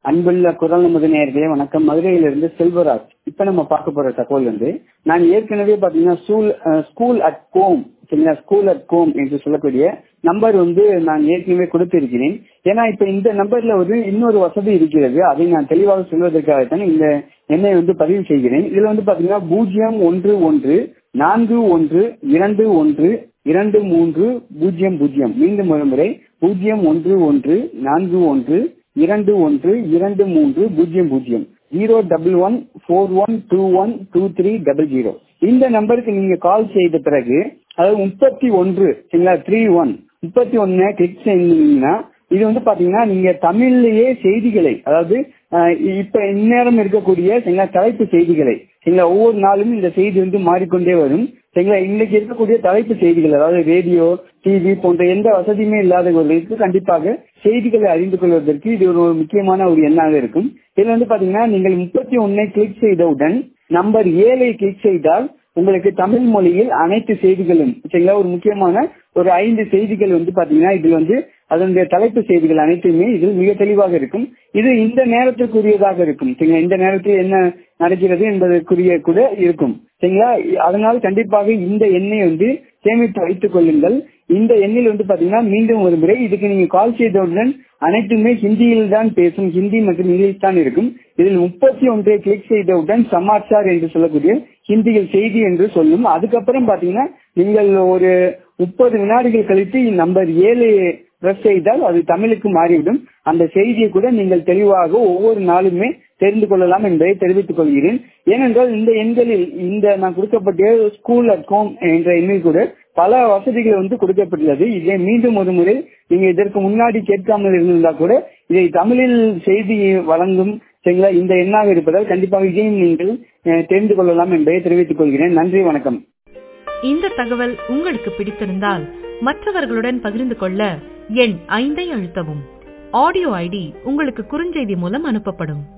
அன்புள்ள குரல் முதலியார்களே வணக்கம் மதுரையிலிருந்து செல்வராஜ் இப்ப நம்ம பார்க்க போற தகவல் வந்து நான் ஏற்கனவே பாத்தீங்கன்னா ஸ்கூல் ஸ்கூல் அட் கோம் சரிங்களா ஸ்கூல் அட் கோம் என்று சொல்லக்கூடிய நம்பர் வந்து நான் ஏற்கனவே கொடுத்திருக்கிறேன் ஏன்னா இப்ப இந்த நம்பர்ல ஒரு இன்னொரு வசதி இருக்கிறது அதை நான் தெளிவாக சொல்வதற்காகத்தான் இந்த எண்ணை வந்து பதிவு செய்கிறேன் இதுல வந்து பாத்தீங்கன்னா பூஜ்ஜியம் ஒன்று ஒன்று நான்கு ஒன்று இரண்டு ஒன்று இரண்டு மூன்று பூஜ்ஜியம் பூஜ்ஜியம் மீண்டும் ஒரு முறை பூஜ்ஜியம் ஒன்று ஒன்று நான்கு ஒன்று இரண்டு ஒன்று இரண்டு மூன்று பூஜ்ஜியம் பூஜ்ஜியம் zero double one four one two one two three double zero இந்த நம்பருக்கு நீங்க கால் செய்த பிறகு அதாவது முப்பத்தி ஒன்று சரிங்களா த்ரீ ஒன் முப்பத்தி ஒன்னு கிளிக் செய்தீங்கன்னா இது வந்து பாத்தீங்கன்னா நீங்க தமிழ்லயே செய்திகளை அதாவது இப்ப இந்நேரம் இருக்கக்கூடிய சரிங்களா தலைப்பு செய்திகளை சரிங்களா ஒவ்வொரு நாளும் இந்த செய்தி வந்து மாறிக்கொண்டே வரும் சரிங்களா இன்னைக்கு இருக்கக்கூடிய தலைப்பு செய்திகள் அதாவது ரேடியோ டிவி போன்ற எந்த வசதியுமே இல்லாதவர்களுக்கு கண்டிப்பாக செய்திகளை அறிந்து கொள்வதற்கு இது ஒரு முக்கியமான ஒரு எண்ணாக இருக்கும் இதுல வந்து பாத்தீங்கன்னா நீங்கள் முப்பத்தி ஒன்னை கிளிக் செய்தவுடன் நம்பர் ஏழை கிளிக் செய்தால் உங்களுக்கு தமிழ் மொழியில் அனைத்து செய்திகளும் சரிங்களா ஒரு முக்கியமான ஒரு ஐந்து செய்திகள் வந்து பாத்தீங்கன்னா இதுல வந்து அதனுடைய தலைப்பு செய்திகள் அனைத்துமே இதில் மிக தெளிவாக இருக்கும் இது இந்த நேரத்திற்குரியதாக இருக்கும் சரிங்களா இந்த நேரத்தில் என்ன நடக்கிறது என்பதற்குரிய கூட இருக்கும் சரிங்களா அதனால் கண்டிப்பாக இந்த எண்ணை வந்து சேமித்து வைத்துக் கொள்ளுங்கள் இந்த எண்ணில் வந்து பாத்தீங்கன்னா மீண்டும் ஒரு முறை இதுக்கு நீங்க கால் செய்தவுடன் அனைத்துமே ஹிந்தியில் தான் பேசும் ஹிந்தி மற்றும் இங்கிலீஷ் தான் இருக்கும் இதில் முப்பத்தி ஒன்றை கிளிக் செய்தவுடன் சமாச்சார் என்று சொல்லக்கூடிய ஹிந்தியில் செய்தி என்று சொல்லும் அதுக்கப்புறம் பாத்தீங்கன்னா நீங்கள் ஒரு முப்பது வினாடிகள் கழித்து நம்பர் ஏழு பிரஸ் செய்தால் அது தமிழுக்கு மாறிவிடும் அந்த செய்தியை கூட நீங்கள் தெளிவாக ஒவ்வொரு நாளுமே தெரிந்து கொள்ளலாம் என்பதை தெரிவித்துக் கொள்கிறேன் ஏனென்றால் இந்த எண்களில் இந்த நான் கொடுக்கப்பட்ட ஸ்கூல் அட் ஹோம் என்ற எண்ணில் கூட பல வசதிகள் வந்து கொடுக்கப்பட்டுள்ளது இதை மீண்டும் ஒரு முறை நீங்க இதற்கு முன்னாடி கேட்காமல் இருந்திருந்தா கூட இதை தமிழில் செய்தி வழங்கும் சரிங்களா இந்த எண்ணாக இருப்பதால் கண்டிப்பாக இதையும் நீங்கள் தெரிந்து கொள்ளலாம் என்பதை தெரிவித்துக் கொள்கிறேன் நன்றி வணக்கம் இந்த தகவல் உங்களுக்கு பிடித்திருந்தால் மற்றவர்களுடன் பகிர்ந்து கொள்ள எண் ஐந்தை அழுத்தவும் ஆடியோ ஐடி உங்களுக்கு குறுஞ்செய்தி மூலம் அனுப்பப்படும்